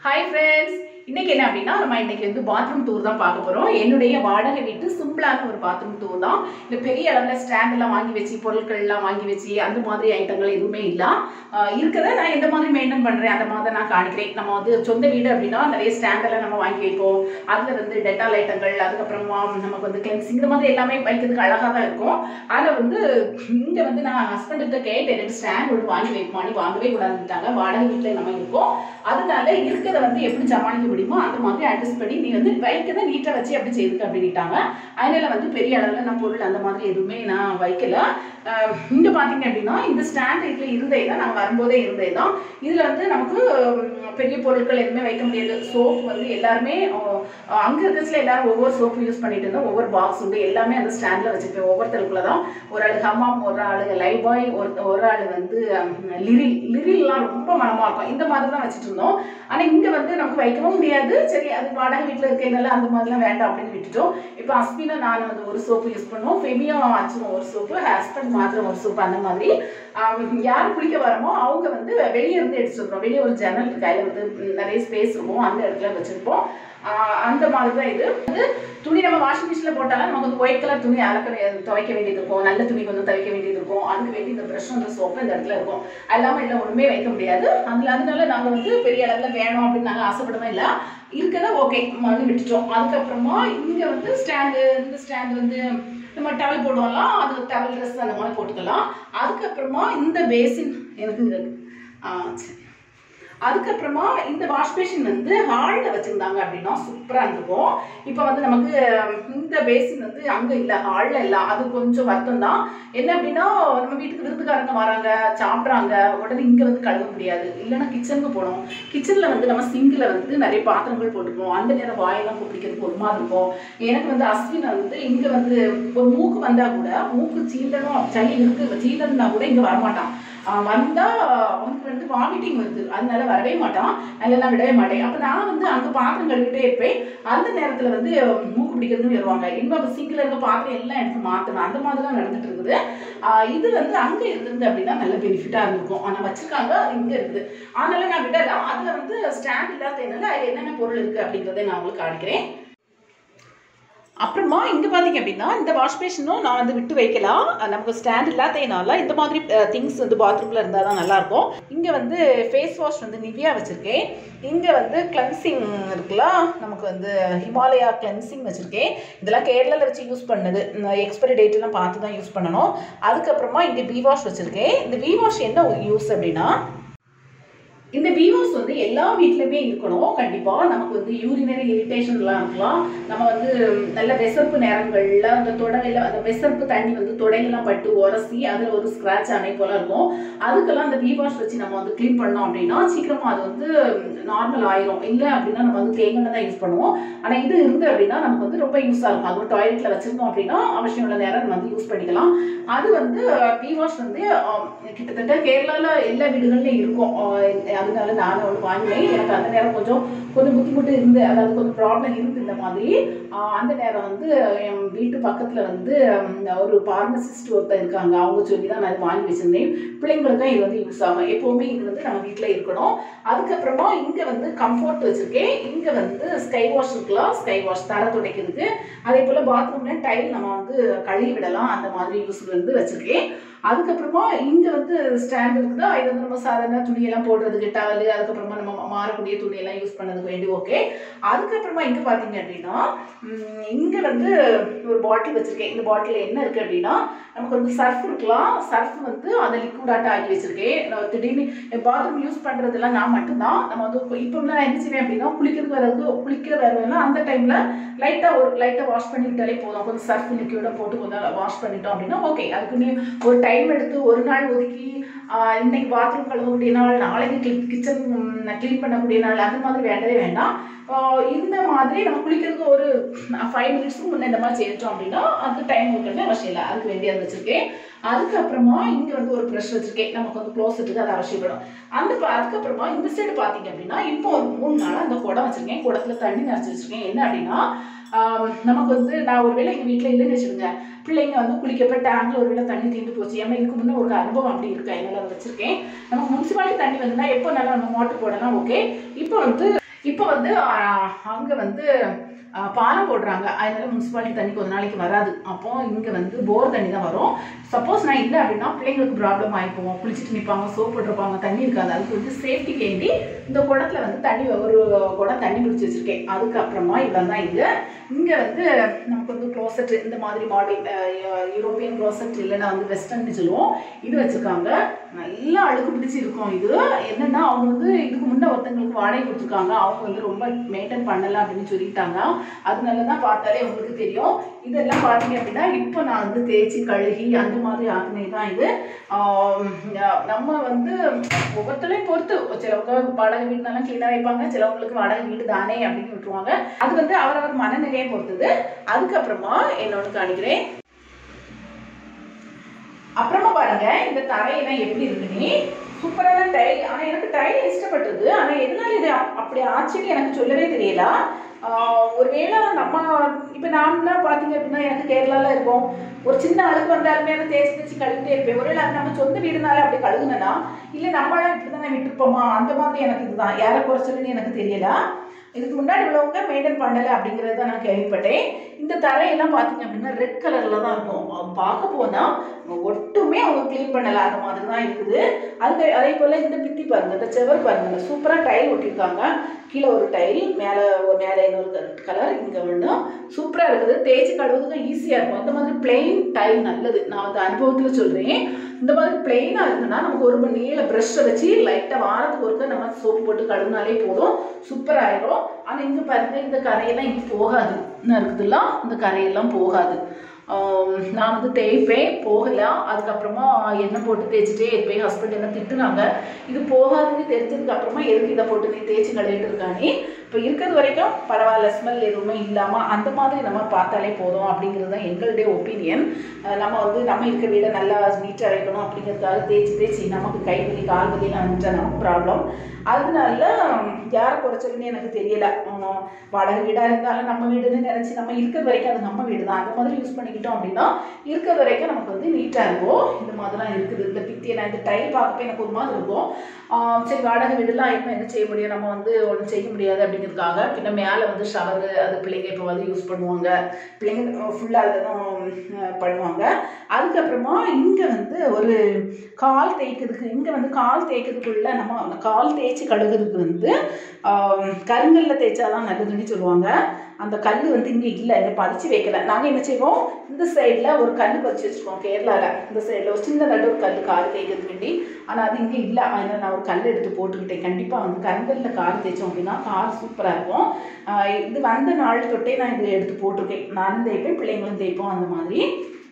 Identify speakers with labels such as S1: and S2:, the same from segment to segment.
S1: hi friends இன்னைக்கு என்ன அப்படின்னா நம்ம இன்னைக்கு வந்து பாத்ரூம் டூர் தான் பார்க்க போறோம் என்னுடைய வாடகை வீட்டு சிம்பிளான ஒரு பாத்ரூம் டூர் தான் இந்த பெரிய அளவில் ஸ்டாண்ட் எல்லாம் வாங்கி வச்சு பொருட்கள் எல்லாம் வாங்கி வச்சு அந்த மாதிரி ஐட்டங்கள் எதுவுமே இல்லை ஆஹ் இருக்கிறத நான் எந்த மாதிரி மெயின்டைன் பண்றேன் அந்த மாதிரி நான் காணிக்கிறேன் நம்ம வந்து சொந்த வீடு அப்படின்னா நிறைய ஸ்டாண்ட் எல்லாம் நம்ம வாங்கி வைப்போம் அதுல வந்து டெட்டால் ஐட்டங்கள் அதுக்கப்புறமா நமக்கு வந்து கிளென்சிங் இந்த மாதிரி எல்லாமே வைக்கிறதுக்கு அழகாக தான் இருக்கும் அதில் வந்து இங்கே வந்து நான் ஹஸ்பண்ட்கிட்ட கேட்டேன் எனக்கு ஸ்டாண்ட் ஒன்று வாங்கி வைப்பானி வாங்கவே கூடாதுட்டாங்க வாடகை வீட்டில் நம்ம இருக்கோம் அதனால இருக்கிறத வந்து எப்படி சமாளிக்க முடியுமோ அந்த மாதிரி அட்ஜஸ்ட் பண்ணி நீ வந்து வைக்கிறத நீட்டாக வச்சு அப்படி செய்துக்க அப்படின்ட்டாங்க அதனால வந்து பெரிய அளவில் நான் பொருள் அந்த மாதிரி எதுவுமே நான் வைக்கல அஹ் இங்க பார்த்தீங்க அப்படின்னா இந்த ஸ்டாண்ட் இதில் இருந்தே தான் நான் வரும்போதே இருந்தே தான் இதில் வந்து நமக்கு உம், பெரிய பொருட்கள் எதுவுமே வைக்க முடியாது சோப் வந்து எல்லாருமே அஹ், அங்க இருக்கிறதுல எல்லாரும் ஒவ்வொரு சோப்பு யூஸ் பண்ணிட்டு இருந்தோம் ஒவ்வொரு பாக்ஸ் உண்டு எல்லாமே அந்த ஸ்டாண்டில் வச்சுப்பேன் ஒவ்வொருத்தருக்குள்ள தான் ஒரு ஆள் ஹமாம் ஒரு ஆள் லைபாய் ஒரு ஒரு ஆள் வந்து ஹம், லிரில் லிரில்லாம் ரொம்ப மனமா இருக்கும் இந்த மாதிரி தான் வச்சுட்டு இருந்தோம் ஆனா இங்க வந்து நமக்கு வைக்கவும் முடியாது சரி அது வாடகை வீட்டில் இருக்கிறதுனால அந்த மாதிரிலாம் வேண்டாம் அப்படின்னு விட்டுட்டோம் இப்போ ஹஸ்பினா நான் வந்து ஒரு சோப்பு யூஸ் பண்ணுவோம் ஃபெமியா வச்சுருவோம் ஒரு சோப்பு ஹஸ்பண்ட் மாத்திரம் ஒரு சோப்பு அந்த மாதிரி ஆம், யார் குளிக்க வரமோ அவங்க வந்து வெளியே இருந்து எடுத்துட்டு வந்துடும் வெளியே ஒரு ஜன்னல் இருக்கு அதில் வந்து ம், நிறைய ஸ்பேஸ் இருக்கும் அந்த இடத்துல வச்சிருப்போம் ஆஹ் அந்த மாதிரி தான் இது வந்து துணி நம்ம வாஷிங் மிஷினில் போட்டாலும் நமக்கு வந்து ஒயிட் கலர் துணி அலக்க வே- துவைக்க வேண்டியது இருக்கும் நல்ல துணி கொஞ்சம் துவைக்க வேண்டியது இருக்கும் அதுக்கு வேண்டி இந்த ப்ரஷ் அந்த சோப்பு இந்த இடத்துல இருக்கும் அது இல்லாமல் இல்லை ஒன்றுமே வைக்க முடியாது அதில் அதனால நாங்கள் வந்து பெரிய அளவில் வேணும் அப்படின்னு நாங்கள் ஆசைப்படவே இல்லை இருக்கதை ஓகே மண்ணு விட்டுட்டோம் அதுக்கப்புறமா இங்கே வந்து ஸ்டாண்டு இந்த ஸ்டாண்டு வந்து நம்ம டவல் போடுவோம்லாம் அது டவல் ட்ரெஸ் அந்த மாதிரி போட்டுக்கலாம் அதுக்கப்புறமா இந்த பேசின் எனக்கு ஆ சரி அதுக்கப்புறமா இந்த வாஷ் பேஷன் வந்து ஹாலில் வச்சுருந்தாங்க அப்படின்னா சூப்பராக இருந்திருக்கும் இப்போ வந்து நமக்கு ஹம், இந்த பேசின் வந்து அங்கே இல்லை ஹாலில் இல்லை அது கொஞ்சம் வருத்தம் தான் என்ன அப்படின்னா நம்ம வீட்டுக்கு விருந்துக்காரங்க வராங்க சாப்பிட்றாங்க உடனே இங்கே வந்து கழுவ முடியாது இல்லைன்னா கிச்சனுக்கு போகணும் கிச்சனில் வந்து நம்ம சிங்கில் வந்து நிறைய பாத்திரங்கள் போட்டுருப்போம் அந்த நேரம் வாயெல்லாம் பிடிக்கிறதுக்கு ஒரு மாதிரி இருக்கும் எனக்கு வந்து அஸ்வின் வந்து இங்கே வந்து ஒரு மூக்கு வந்தால் கூட மூக்கு சீலனும் சளி இருக்கு சீலன்னா கூட இங்கே வரமாட்டான் அவன் வந்தா அவனுக்கு வந்து வாமிட்டிங் வருது அதனால வரவே மாட்டான் அதில் நான் விடவே மாட்டேன் அப்போ நான் வந்து அங்கே பாத்திரம் கழுவிட்டே இருப்பேன் அந்த நேரத்தில் வந்து மூக்கு பிடிக்கிறதுன்னு வருவாங்க இன்னும் சிங்கில் இருக்க பாத்திரம் எல்லாம் எடுத்து மாற்றணும் அந்த மாதிரி தான் நடந்துட்டு இருக்குது ஆஹ் இது வந்து அங்கே இருந்தது அப்படின்னா நல்ல பெனிஃபிட்டாக இருந்திருக்கும் ஆனால் வச்சிருக்காங்க அது இங்கே இருக்குது அதனால நான் விடலாம் அதில் வந்து ஸ்டாண்ட் இல்லாததுனால அதில் என்னென்ன பொருள் இருக்குது அப்படிங்கிறத நான் உங்களுக்கு காணிக்கிறேன் அப்புறமா இங்கே பார்த்தீங்க அப்படின்னா இந்த வாஷ் பேஷனும் நான் வந்து விட்டு வைக்கலாம் அஹ் நமக்கு ஸ்டாண்ட் இல்லாததுனால இந்த மாதிரி திங்ஸ் வந்து பாத்ரூமில் இருந்தால் தான் நல்லாயிருக்கும் இங்கே வந்து ஃபேஸ் வாஷ் வந்து நிவியா வச்சுருக்கேன் இங்கே வந்து கிளென்சிங் இருக்குல்ல நமக்கு வந்து ஹிமாலயா கிளென்சிங் வச்சுருக்கேன் இதெல்லாம் கேரளாவில் வச்சு யூஸ் பண்ணது எக்ஸ்பைரி டேட்டெல்லாம் பார்த்து தான் யூஸ் பண்ணணும் அதுக்கப்புறமா இங்கே வி வாஷ் வச்சுருக்கேன் இந்த வி வாஷ் என்ன யூஸ் அப்படின்னா இந்த விவோஸ் வந்து எல்லா வீட்லையுமே இருக்கணும் கண்டிப்பாக நமக்கு வந்து யூரினரி இரிட்டேஷன்லாம் இருக்கலாம் நம்ம வந்து நல்ல விசர்ப்பு நேரங்களில் அந்த தொடையில அந்த விசர்ப்பு தண்ணி வந்து தொடையெல்லாம் பட்டு உரசி அதில் ஒரு ஸ்க்ராட்ச் அணை போல இருக்கும் அதுக்கெல்லாம் அந்த விவாஷ் வச்சு நம்ம வந்து க்ளீன் பண்ணோம் அப்படின்னா சீக்கிரமாக அது வந்து நார்மல் ஆயிரும் இல்லை அப்படின்னா நம்ம வந்து தேங்காய் தான் யூஸ் பண்ணுவோம் ஆனால் இது இருந்து அப்படின்னா நமக்கு வந்து ரொம்ப யூஸாக இருக்கும் அது டாய்லெட்டில் வச்சிருந்தோம் அப்படின்னா அவசியம் உள்ள நேரம் நம்ம வந்து யூஸ் பண்ணிக்கலாம் அது வந்து விவாஷ் வந்து அஹ், கிட்டத்தட்ட கேரளாவில் எல்லா வீடுகள்லையும் இருக்கும் அஹ், அதனால நானும் ஒன்று வாங்கினேன் எனக்கு அந்த நேரம் கொஞ்சம் கொஞ்சம் புத்திமுட்டு இருந்து அதாவது கொஞ்சம் ப்ராப்ளம் இருந்து இந்த மாதிரி ஆஹ் அந்த நேரம் வந்து என் வீட்டு பக்கத்தில் வந்து ஹம், ஒரு பார்மசிஸ்ட் ஒருத்தர் இருக்காங்க அவங்க சொல்லி தான் நான் இது வாங்கி வச்சிருந்தேன் பிள்ளைங்களுக்கும் இது வந்து யூஸ் ஆகும் எப்போவுமே இது வந்து நம்ம வீட்டில் இருக்கணும் அதுக்கப்புறமா இங்கே வந்து கம்ஃபர்ட் வச்சுருக்கேன் இங்கே வந்து ஸ்கை வாஷ் இருக்கலாம் ஸ்கை வாஷ் தர துடைக்கிறதுக்கு அதே போல் பாத்ரூம்ல டைல் நம்ம வந்து கழுவி விடலாம் அந்த மாதிரி யூஸ் வந்து வச்சுருக்கேன் அதுக்கப்புறமா இங்கே வந்து ஸ்டாண்ட் இருக்குதா இது வந்து நம்ம சாதாரண துணியெல்லாம் போடுறதுக்கு டவல் அதுக்கப்புறமா நம்ம மாறக்கூடிய துணியெல்லாம் யூஸ் பண்ணதுக்கு வேண்டி ஓகே அதுக்கப்புறமா இங்கே பார்த்தீங்க அப்படின்னா இங்கே வந்து ஒரு பாட்டில் வச்சுருக்கேன் இந்த பாட்டில் என்ன இருக்குது அப்படின்னா நமக்கு வந்து சர்ஃப் இருக்கலாம் சர்ஃப் வந்து அதை லிக்விடாட்ட ஆக்கி வச்சுருக்கேன் நான் திடீர்னு பாத்ரூம் யூஸ் பண்ணுறதுலாம் நான் மட்டும்தான் நம்ம வந்து இப்போ நான் என்ன செய்வேன் அப்படின்னா குளிக்கிறது வரது குளிக்கிற வரதுனா அந்த டைமில் லைட்டாக ஒரு லைட்டாக வாஷ் பண்ணி விட்டாலே போதும் கொஞ்சம் சர்ஃப் லிக்விடாக போட்டு கொஞ்சம் வாஷ் பண்ணிட்டோம் அப்படின்னா ஓகே அதுக்கு நீ ஒரு டைம் எடுத்து ஒரு நாள் ஒதுக்கி ஆஹ் இன்னைக்கு பாத்ரூம் கழுவக்கூடிய நாள் நாளைக்கு கிச்சன் க்ளீன் பண்ணக்கூடிய நாள் அது மாதிரி வேண்டவே வேண்டாம் ஆஹ் இந்த மாதிரி நம்ம குளிக்கிறதுக்கு ஒரு ஃபைவ் மினிட்ஸ்க்கு முன்னே இந்த மாதிரி செஞ்சோம் அப்படின்னா அந்த டைம் வைக்கணும்னு அவசியம் இல்லை அதுக்கு வேண்டியது வச்சுருக்கேன் அதுக்கப்புறமா இங்கே வந்து ஒரு ப்ரெஷ் வச்சுருக்கேன் நமக்கு வந்து க்ளோசெட்டுக்கு அது அவசியப்படும் அந்த ப- அதுக்கப்புறமா இந்த சைடு பார்த்தீங்க அப்படின்னா இப்போ ஒரு மூணு நாள் அந்த குடம் வச்சுருக்கேன் குடத்துல தண்ணி நிறச்சி வச்சுருக்கேன் என்ன அப்படின்னா ஆஹ் நமக்கு வந்து நான் ஒரு வேளை எங்கள் வீட்டில் இல்லைன்னு வச்சுருங்க பிள்ளைங்க வந்து குளிக்கப்ப டேங்க்ல ஒரு வேளை தண்ணி தீர்ந்து போச்சு ஏன்னா இதுக்கு முன்னே ஒரு அனுபவம் அப்படி இருக்கு அதனால அதை வச்சிருக்கேன் நமக்கு முனிசிபாலிட்டி தண்ணி வந்துன்னா எப்போ நல்லா நம்ம மோட்டர் போடலாம் ஓகே இப்போ வந்து இப்போ வந்து அங்கே வந்து ஆ, பாலம் போடுறாங்க அதனால முனிசிபாலிட்டி தண்ணி கொஞ்ச நாளைக்கு வராது அப்போ இங்கே வந்து போர் தண்ணி தான் வரும் சப்போஸ் நான் இல்லை அப்படின்னா பிள்ளைங்களுக்கு ப்ராப்ளம் ஆகிப்போம் குளிச்சுட்டு நிற்பாங்க சோப் போட்டிருப்பாங்க தண்ணி இருக்காது அதுக்கு வந்து சேஃப்டிக்கு வேண்டி இந்த குடத்துல வந்து தண்ணி ஒரு குடம் தண்ணி பிடிச்சி வச்சிருக்கேன் அதுக்கப்புறமா இவ்வளோ தான் இங்கே இங்கே வந்து நமக்கு வந்து க்ளோசட் இந்த மாதிரி மாடல் யூரோப்பியன் க்ளோசட் இல்லைன்னா வந்து வெஸ்டர்ன் சொல்லுவோம் இது வச்சுருக்காங்க நல்லா அழுக்கு பிடிச்சி இருக்கும் இது என்னன்னா அவங்க வந்து இதுக்கு முன்னே ஒருத்தங்களுக்கு வாடகை கொடுத்துருக்காங்க அவங்க வந்து ரொம்ப மெயின்டைன் பண்ணலை அப்படின்னு சொல்லிட்டாங்க அதனால தான் பார்த்தாலே உங்களுக்கு தெரியும் இதெல்லாம் பார்த்தீங்க அப்படின்னா இப்போ நான் வந்து தேய்ச்சி கழுகி அந்த மாதிரி ஆக்குனது தான் இது ஆம், நம்ம வந்து ஒவ்வொருத்தரையும் பொறுத்து சிலவங்க வாடகை வீடுனாலும் க்ளீனாக வைப்பாங்க சிலவங்களுக்கு வாடகை வீடு தானே அப்படின்னு விட்டுருவாங்க அது வந்து அவரவர் மனநிலையை பொறுத்தது அதுக்கப்புறமா என்னொன்று காணிக்கிறேன் அப்புறமா பாருங்க இந்த தரையெல்லாம் எப்படி இருக்குன்னு சூப்பரான டைல் ஆனால் எனக்கு டைல் இஷ்டப்பட்டது ஆனால் எதனால இது அப்- அப்படி ஆச்சுன்னு எனக்கு சொல்லவே தெரியல ஆஹ் ஒருவேளை நம்ம இப்போ நான்லாம் பார்த்தீங்க அப்படின்னா எனக்கு கேரளாவில் இருக்கோம் ஒரு சின்ன அழுக்கு வந்தாலுமே அதை தேய்ச்சி தேய்ச்சி கழுவிட்டே இருப்பேன் ஒருவேளை அது நம்ம சொந்த வீடுனால அப்படி கழுகுனா இல்லை நம்மளாம் இப்படி தானே விட்டுருப்போமா அந்த மாதிரி எனக்கு இதுதான் யாரை குறைச்சலுன்னு எனக்கு தெரியல இதுக்கு முன்னாடி உள்ளவங்க மெயின்டைன் பண்ணலை அப்படிங்கிறது தான் நான் கேள்விப்பட்டேன் இந்த தரையெல்லாம் பார்த்தீங்க அப்படின்னா ரெட் கலரில் தான் இருக்கும் அது பார்க்க போனால் ஒட்டுமே அவங்க க்ளீன் பண்ணலை அந்த மாதிரி தான் இருக்குது அதுக்கு அதே போல் இந்த பித்தி பாருங்க இந்த செவர் பாருங்க சூப்பராக டைல் ஒட்டியிருக்காங்க கீழே ஒரு டைல் மேலே ஒரு மேலே இன்னொரு கலர் இங்கே ஒன்று சூப்பராக இருக்குது தேய்ச்சி கழுவுறதுக்கு ஈஸியாக இருக்கும் இந்த மாதிரி பிளெயின் டைல் நல்லது நான் வந்து அனுபவத்தில் சொல்கிறேன் இந்த மாதிரி பிளெயினாக இருந்ததுன்னா நமக்கு ஒரு மணி நீள ப்ரஷ்ஷை வச்சு லைட்டாக வாரத்துக்கு ஒருக்க நம்ம சோப்பு போட்டு கழுவினாலே போதும் சூப்பர் ஆயிரும் ஆனால் இங்கே பாருங்க இந்த கரையெல்லாம் இங்கே போகாது இன்னும் இருக்குதுல்ல இந்த கரையெல்லாம் போகாது ஆம், நான் வந்து தேய்ப்பேன் போகல அதுக்கப்புறமா எண்ணெய் போட்டு தேய்ச்சிட்டே இருப்பேன் ஹஸ்பண்ட் என்ன திட்டுனாங்க இது போகாதுன்னு தெரிஞ்சதுக்கு அப்புறமா எதுக்கு இதை போட்டு நீ தேய்ச்சி கழுவிட்டு இருக்கானே இப்போ இருக்கிறது வரைக்கும் பரவாயில்ல ஸ்மெல் எதுவுமே இல்லாமல் அந்த மாதிரி நம்ம பார்த்தாலே போதும் அப்படிங்கிறது தான் எங்களுடைய ஒப்பீனியன் நம்ம வந்து நம்ம இருக்க வீடை நல்லா நீட்டாக வைக்கணும் அப்படிங்கிறதுக்காக தேய்ச்சி தேய்ச்சி நமக்கு கை வலி கால் வலிலாம் வந்துட்டா நமக்கு ப்ராப்ளம் அதனால யாரை குறைச்சலுன்னு எனக்கு தெரியல உம், வாடகை வீடாக இருந்தாலும் நம்ம வீடுன்னு நினச்சி நம்ம இருக்கிறது வரைக்கும் அது நம்ம வீடு தான் அந்த மாதிரி யூஸ் பண்ணிக்கிட்டோம் அப்படின்னா இருக்கிறது வரைக்கும் நமக்கு வந்து நீட்டாக இருக்கும் இந்த மாதிரிலாம் இருக்குது இந்த பித்தியை நான் இந்த டைல் பார்க்கப்ப எனக்கு ஒரு மாதிரி இருக்கும் ஆஹ் சரி வாடகை வீடுலாம் இப்போ என்ன செய்ய முடியும் நம்ம வந்து ஒன்றும் செய்ய முடியாது அப்படிங்கிறதுக்காக பின்ன மேலே வந்து ஷவர் அது பிள்ளைங்க இப்போ வந்து யூஸ் பண்ணுவாங்க பிள்ளைங்க ஃபுல்லாக அதுதான் அஹ், பண்ணுவாங்க அதுக்கப்புறமா இங்கே வந்து ஒரு கால் தேய்க்கிறதுக்கு இங்கே வந்து கால் தேய்க்கிறதுக்குள்ள நம்ம அந்த கால் தேய்ச்சி கழுகுறதுக்கு வந்து ஆம், கருங்கல்ல தேய்ச்சாதான் நல்லதுன்னு சொல்லுவாங்க அந்த கல் வந்து இங்கே இல்லை இங்கே பதிச்சு வைக்கல நாங்கள் என்ன செய்வோம் இந்த சைடில் ஒரு கல் பதிச்சு வச்சுருக்கோம் கேரளாவில் இந்த சைடில் ஒரு சின்ன நட்டு ஒரு கல் கால் தேய்க்கிறதுக்கு வேண்டி ஆனால் அது இங்கே இல்லை அதனால் நான் ஒரு கல் எடுத்து போட்டுக்கிட்டேன் கண்டிப்பாக வந்து கருங்கல்ல கால் தேய்ச்சோம் அப்படின்னா கால் சூப்பராக இருக்கும் ஆஹ் இது வந்த நாள் தொட்டே நான் இது எடுத்து போட்டிருக்கேன் நானும் தேய்ப்பேன் பிள்ளைங்களும் தேய்ப்போம் அந்த மாதிரி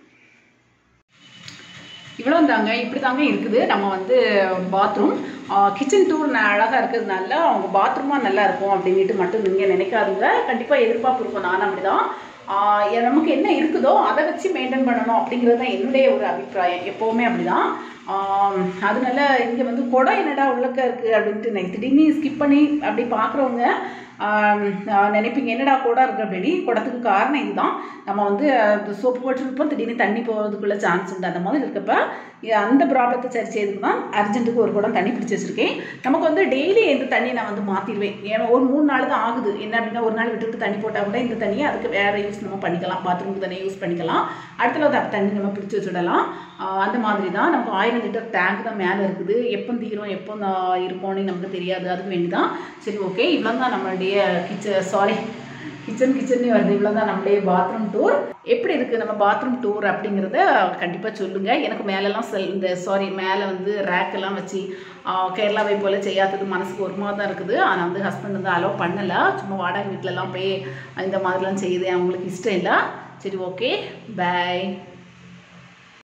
S1: இவ்வளோ தாங்க இப்படி தாங்க இருக்குது நம்ம வந்து பாத்ரூம் கிச்சன் டூர் அழகாக இருக்கிறதுனால அவங்க பாத்ரூமாக நல்லா இருக்கும் அப்படின்ட்டு மட்டும் நீங்கள் நினைக்காதுங்க கண்டிப்பாக எதிர்பார்ப்பு இருக்கும் நானும் அப்படி தான் நமக்கு என்ன இருக்குதோ அதை வச்சு மெயின்டைன் பண்ணணும் அப்படிங்கிறது தான் என்னுடைய ஒரு அபிப்பிராயம் எப்போவுமே அப்படி தான் அதனால இங்கே வந்து குடம் என்னடா உள்ளக்க இருக்குது அப்படின்ட்டு எனக்கு திடீர்னு ஸ்கிப் பண்ணி அப்படி பார்க்குறவங்க நினைப்பீங்க என்னடா குடம் இருக்கு அப்படி குடத்துக்கு காரணம் இதுதான் நம்ம வந்து சோப்பு போட்டுருப்போம் திடீர்னு தண்ணி போகிறதுக்குள்ள சான்ஸ் உண்டு அந்த மாதிரி இருக்கப்ப இது அந்த ப்ராப்ளத்தை சரி செய்யறதுக்கு தான் அர்ஜென்ட்டுக்கு ஒரு குடம் தண்ணி பிடிச்சி வச்சிருக்கேன் நமக்கு வந்து டெய்லி இந்த தண்ணி நான் வந்து மாற்றிடுவேன் ஏன்னா ஒரு மூணு நாள் தான் ஆகுது என்ன அப்படின்னா ஒரு நாள் விட்டுட்டு தண்ணி போட்டால் கூட இந்த தண்ணியை அதுக்கு வேறு யூஸ் நம்ம பண்ணிக்கலாம் பாத்ரூமுக்கு தண்ணி யூஸ் பண்ணிக்கலாம் அடுத்த நாள் தண்ணி நம்ம பிடிச்சி வச்சுடலாம் ஆஹ் அந்த மாதிரி தான் நமக்கு ஆயிரம் லிட்டர் டேங்க் தான் மேலே இருக்குது எப்போ தீரும் எப்போ நான் இருப்போம்னு நமக்கு தெரியாது அதுக்கு வேண்டி தான் சரி ஓகே இவ்வளோ தான் நம்மளுடைய கிச்சன் சாரி கிச்சன் கிச்சன் வருது இவ்வளோ தான் நம்மளுடைய பாத்ரூம் டூர் எப்படி இருக்குது நம்ம பாத்ரூம் டூர் அப்படிங்கிறத கண்டிப்பாக சொல்லுங்கள் எனக்கு மேலெல்லாம் செல் இந்த சாரி மேலே வந்து ரேக்கெல்லாம் வச்சு ஆஹ் கேரளாவை போல் செய்யாதது மனசுக்கு ஒரு மாதிரி தான் இருக்குது ஆனால் வந்து ஹஸ்பண்ட் வந்து அலோவ் பண்ணலை சும்மா வாடகை வீட்டிலலாம் போய் இந்த மாதிரிலாம் செய்யுது அவங்களுக்கு இஷ்டம் இல்லை சரி ஓகே பை